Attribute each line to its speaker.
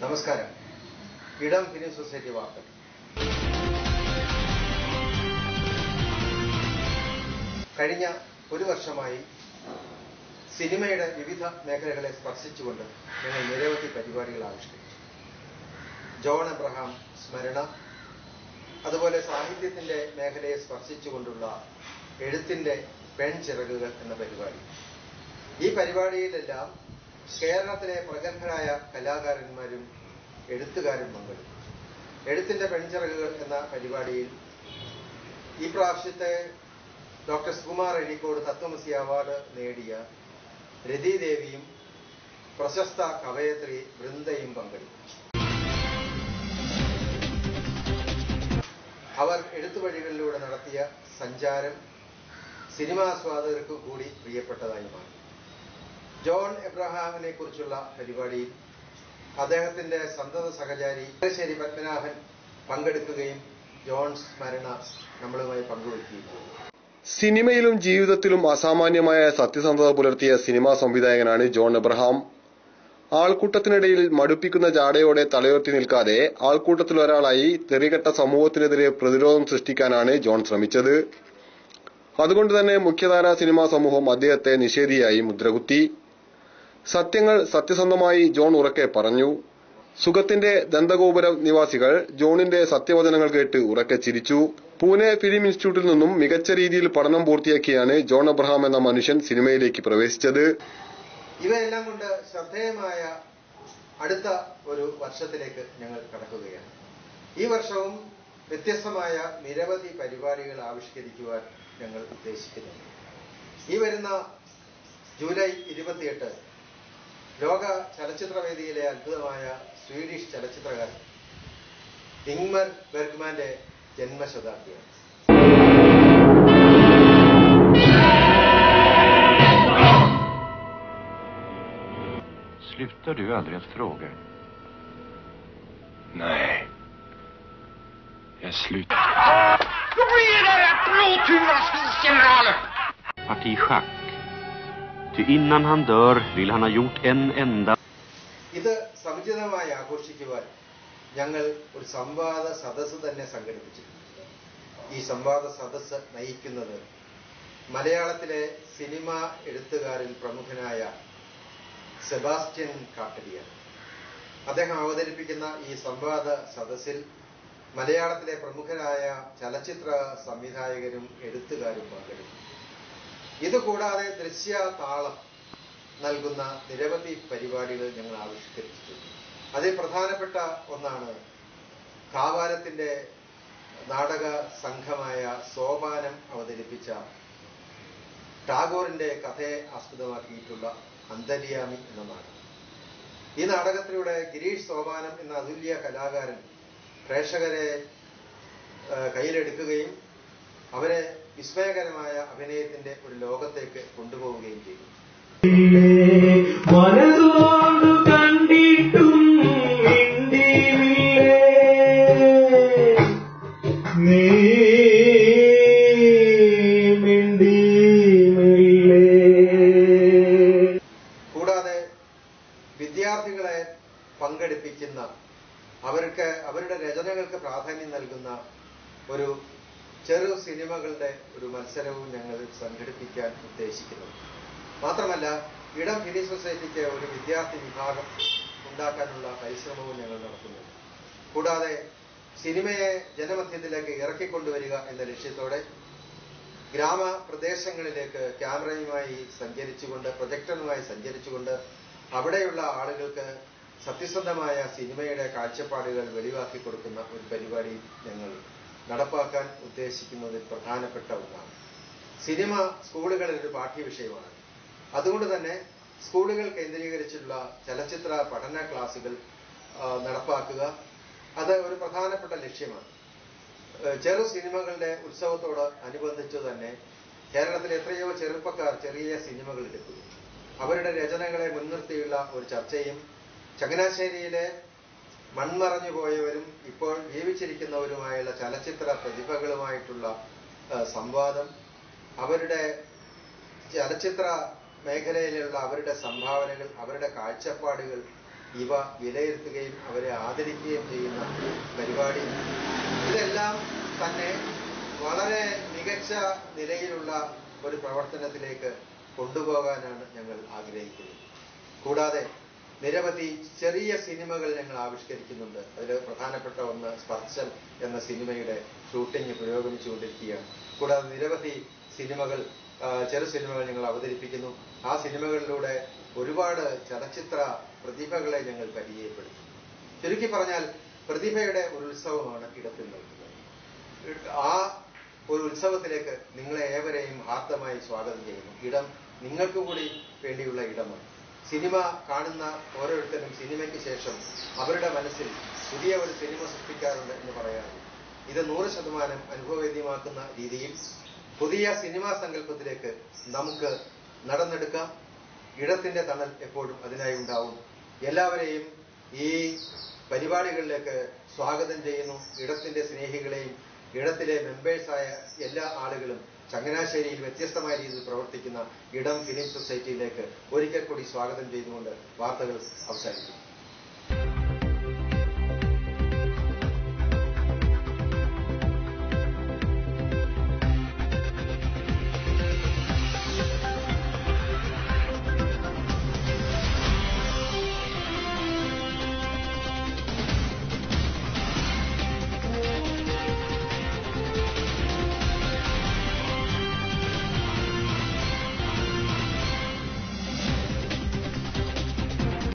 Speaker 1: നമസ്കാരം ഇടം film society വാർത്തകൾ കഴിഞ്ഞ ഒരു വർഷമായി സിനിമയുടെ വിവിധ മേഖലകളെ സ്പർശിച്ചുകൊണ്ട് ഞങ്ങൾ നിരവധി പരിപാടികൾ ആവിഷ്കരിച്ചു ജോൺ എബ്രഹാം സ്മരണ അതുപോലെ സാഹിത്യത്തിന്റെ മേഖലയെ സ്പർശിച്ചുകൊണ്ടുള്ള എഴുത്തിന്റെ പെൺചിറകുകൾ എന്ന പരിപാടി ഈ പരിപാടിയിലെല്ലാം കേരളത്തിലെ പ്രഗത്ഭരായ കലാകാരന്മാരും എഴുത്തുകാരും പങ്കെടുത്തു എഴുത്തിന്റെ പെൺചിറകുകൾ എന്ന പരിപാടിയിൽ ഈ പ്രാവശ്യത്തെ ഡോക്ടർ സുകുമാർ എഴിക്കോട് തത്വമസി അവാർഡ് നേടിയ രതിദേവിയും പ്രശസ്ത കവയത്രി വൃന്ദയും പങ്കെടുത്തു അവർ എഴുത്തുവഴികളിലൂടെ നടത്തിയ സഞ്ചാരം സിനിമാസ്വാദകർക്ക് കൂടി പ്രിയപ്പെട്ടതായി മാറി ജോൺ എബ്രഹാമിനെ കുറിച്ചുള്ള പരിപാടിയിൽ അദ്ദേഹത്തിന്റെ സന്തത സഹചാരി ശരി പത്മനാഭൻ പങ്കെടുക്കുകയും ജോൺ സ്മരണ നമ്മളുമായി പങ്കുവയ്ക്കുകയും ചെയ്തു
Speaker 2: സിനിമയിലും ജീവിതത്തിലും അസാമാന്യമായ സത്യസന്ധത പുലർത്തിയ സിനിമാ സംവിധായകനാണ് ജോൺ എബ്രഹാം ആൾക്കൂട്ടത്തിനിടയിൽ മടുപ്പിക്കുന്ന ജാടയോടെ തലയുയർത്തി നിൽക്കാതെ ആൾക്കൂട്ടത്തിൽ ഒരാളായി തെറികെട്ട സമൂഹത്തിനെതിരെ പ്രതിരോധം സൃഷ്ടിക്കാനാണ് ജോൺ ശ്രമിച്ചത് അതുകൊണ്ട് തന്നെ മുഖ്യധാരാ സിനിമാ സമൂഹം അദ്ദേഹത്തെ നിഷേധിയായി മുദ്രകുത്തി സത്യങ്ങൾ സത്യസന്ധമായി ജോൺ ഉറക്കെ പറഞ്ഞു സുഖത്തിന്റെ ദന്തഗോപുരം നിവാസികൾ ജോണിന്റെ സത്യവചനങ്ങൾ കേട്ട് ഉറക്കെ ചിരിച്ചു പൂനെ ഫിലിം ഇൻസ്റ്റിറ്റ്യൂട്ടിൽ നിന്നും മികച്ച രീതിയിൽ പഠനം പൂർത്തിയാക്കിയാണ് ജോൺ അബ്രഹാം എന്ന മനുഷ്യൻ സിനിമയിലേക്ക് പ്രവേശിച്ചത്
Speaker 1: ഇവയെല്ലാം കൊണ്ട് ശ്രദ്ധേയമായ അടുത്ത ഒരു വർഷത്തിലേക്ക് ഞങ്ങൾ കടക്കുകയാണ് ഈ വർഷവും വ്യത്യസ്തമായ നിരവധി പരിപാടികൾ ആവിഷ്കരിക്കുവാൻ ഞങ്ങൾ ഉദ്ദേശിക്കുന്നുണ്ട് ഈ വരുന്ന ജൂലൈ ഇരുപത്തിയെട്ട് ലോക ചലച്ചിത്രവേദിയിലെ അത്ഭുതമായ സ്വീഡിഷ് ചലച്ചിത്രകാരൻ ഇങ്മർ ബെർഗ്മാന്റെ ജന്മശതാബ്ദിയാണ്
Speaker 3: Slutar du aldrig att fråga?
Speaker 4: Nej. Jag slutar.
Speaker 5: Då blir det rätt blodturarsfiskgeneraler!
Speaker 3: Parti schack. Ty innan han dör vill han ha gjort en enda
Speaker 1: ഇത് സമുചിതമായി ആഘോഷിക്കുവാൻ ഞങ്ങൾ ഒരു സംവാദ സദസ്സ് തന്നെ സംഘടിപ്പിച്ചിട്ടുണ്ട് ഈ സംവാദ സദസ്സ് നയിക്കുന്നത് മലയാളത്തിലെ സിനിമ എഴുത്തുകാരിൽ പ്രമുഖനായ സെബാസ്റ്റ്യൻ കാട്ടലിയാണ് അദ്ദേഹം അവതരിപ്പിക്കുന്ന ഈ സംവാദ സദസ്സിൽ മലയാളത്തിലെ പ്രമുഖരായ ചലച്ചിത്ര സംവിധായകരും എഴുത്തുകാരും പങ്കെടുക്കും ഇതുകൂടാതെ ദൃശ്യ താളം നൽകുന്ന നിരവധി പരിപാടികൾ ഞങ്ങൾ ആവിഷ്കരിച്ചിട്ടുണ്ട് അതിൽ പ്രധാനപ്പെട്ട ഒന്നാണ് കാവാലത്തിന്റെ നാടക സംഘമായ സോപാനം അവതരിപ്പിച്ച ടാഗോറിന്റെ കഥയെ ആസ്പദമാക്കിയിട്ടുള്ള അന്തര്യാമി എന്ന നാടകം ഈ നാടകത്തിലൂടെ ഗിരീഷ് സോപാനം എന്ന അതുല്യ കലാകാരൻ പ്രേക്ഷകരെ ആ, കയ്യിലെടുക്കുകയും അവരെ വിസ്മയകരമായ അഭിനയത്തിന്റെ ഒരു ലോകത്തേക്ക് കൊണ്ടുപോവുകയും ചെയ്തു
Speaker 6: മനതോടു കണ്ടിട്ടും മിണ്ടിയില്ലേ നീ മിണ്ടിയില്ലേ
Speaker 1: കൂടാതെ വിദ്യാർത്ഥികളെ പങ്കെടുപ്പിക്കുന്ന അവർക്ക് അവരുടെ രചനകൾക്ക് പ്രാധാന്യം നൽകുന്ന ഒരു ചെറു സിനിമകളുടെ ഒരു മത്സരവും ഞങ്ങൾ സംഘടിപ്പിക്കാൻ ഉദ്ദേശിക്കുന്നു മാത്രമല്ല ഇടം ഫിലിം സൊസൈറ്റിക്ക് ഒരു വിദ്യാർത്ഥി വിഭാഗം ഉണ്ടാക്കാനുള്ള പരിശ്രമവും ഞങ്ങൾ നടത്തുന്നുണ്ട് കൂടാതെ സിനിമയെ ജനമധ്യത്തിലേക്ക് ഇറക്കിക്കൊണ്ടുവരിക എന്ന ലക്ഷ്യത്തോടെ ഗ്രാമപ്രദേശങ്ങളിലേക്ക് ക്യാമറയുമായി സഞ്ചരിച്ചുകൊണ്ട് പ്രൊജക്ടറുമായി സഞ്ചരിച്ചുകൊണ്ട് അവിടെയുള്ള ആളുകൾക്ക് സത്യസന്ധമായ സിനിമയുടെ കാഴ്ചപ്പാടുകൾ വെളിവാക്കി കൊടുക്കുന്ന ഒരു പരിപാടി ഞങ്ങൾ നടപ്പാക്കാൻ ഉദ്ദേശിക്കുന്നതിൽ പ്രധാനപ്പെട്ട ഒന്നാണ് സിനിമ സ്കൂളുകളിൽ ഒരു പാഠ്യവിഷയമാണ് അതുകൊണ്ട് തന്നെ സ്കൂളുകൾ കേന്ദ്രീകരിച്ചുള്ള ചലച്ചിത്ര പഠന ക്ലാസുകൾ ആ, നടപ്പാക്കുക അത് ഒരു പ്രധാനപ്പെട്ട ലക്ഷ്യമാണ് ഏഹ് ചെറു സിനിമകളുടെ ഉത്സവത്തോട് അനുബന്ധിച്ച് തന്നെ കേരളത്തിലെ എത്രയോ ചെറുപ്പക്കാർ ചെറിയ സിനിമകൾ എടുക്കുന്നു അവരുടെ രചനകളെ മുൻനിർത്തിയുള്ള ഒരു ചർച്ചയും ചങ്ങനാശ്ശേരിയിലെ മൺമറഞ്ഞു പോയവരും ഇപ്പോൾ ജീവിച്ചിരിക്കുന്നവരുമായുള്ള ചലച്ചിത്ര പ്രതിഭകളുമായിട്ടുള്ള ഏഹ് സംവാദം അവരുടെ ചലച്ചിത്ര മേഖലയിലുള്ള അവരുടെ സംഭാവനകൾ അവരുടെ കാഴ്ചപ്പാടുകൾ ഇവ വിലയിരുത്തുകയും അവരെ ആദരിക്കുകയും ചെയ്യുന്ന പരിപാടി ഇതെല്ലാം തന്നെ വളരെ മികച്ച നിലയിലുള്ള ഒരു പ്രവർത്തനത്തിലേക്ക് കൊണ്ടുപോകാനാണ് ഞങ്ങൾ ആഗ്രഹിക്കുന്നത് കൂടാതെ നിരവധി ചെറിയ സിനിമകൾ ഞങ്ങൾ ആവിഷ്കരിക്കുന്നുണ്ട് അതിൽ പ്രധാനപ്പെട്ട ഒന്ന് സ്പർശം എന്ന സിനിമയുടെ ഷൂട്ടിംഗ് പുരോഗമിച്ചുകൊണ്ടിരിക്കുകയാണ് കൂടാതെ നിരവധി സിനിമകൾ ആ, ചെറു സിനിമകൾ ഞങ്ങൾ അവതരിപ്പിക്കുന്നു ആ സിനിമകളിലൂടെ ഒരുപാട് ചലച്ചിത്ര പ്രതിഭകളെ ഞങ്ങൾ പരിചയപ്പെടുത്തും ചുരുക്കി പറഞ്ഞാൽ പ്രതിഭയുടെ ഒരു ഉത്സവമാണ് ഇടത്തിൽ നിൽക്കുന്നത് ആ ഒരു ഉത്സവത്തിലേക്ക് നിങ്ങളെ ഏവരെയും ഹാർദമായി സ്വാഗതം ചെയ്യുന്നു ഇടം നിങ്ങൾക്ക് കൂടി വേണ്ടിയുള്ള ഇടമാണ് സിനിമ കാണുന്ന ഓരോരുത്തരും സിനിമയ്ക്ക് ശേഷം അവരുടെ മനസ്സിൽ പുതിയ ഒരു സിനിമ സൃഷ്ടിക്കാറുണ്ട് എന്ന് പറയാറുണ്ട് ഇത് നൂറ് ശതമാനം അനുഭവവേദ്യമാക്കുന്ന രീതിയിൽ പുതിയ സിനിമാ സങ്കല്പത്തിലേക്ക് നമുക്ക് നടന്നെടുക്കാം ഇടത്തിന്റെ തണൽ എപ്പോഴും അതിനായി ഉണ്ടാവും എല്ലാവരെയും ഈ പരിപാടികളിലേക്ക് സ്വാഗതം ചെയ്യുന്നു ഇടത്തിന്റെ സ്നേഹികളെയും ഇടത്തിലെ മെമ്പേഴ്സായ എല്ലാ ആളുകളും ചങ്ങനാശ്ശേരിയിൽ വ്യത്യസ്തമായ രീതിയിൽ പ്രവർത്തിക്കുന്ന ഇടം ഫിലിം സൊസൈറ്റിയിലേക്ക് ഒരിക്കൽ കൂടി സ്വാഗതം ചെയ്തുകൊണ്ട് വാർത്തകൾ അവസാനിക്കും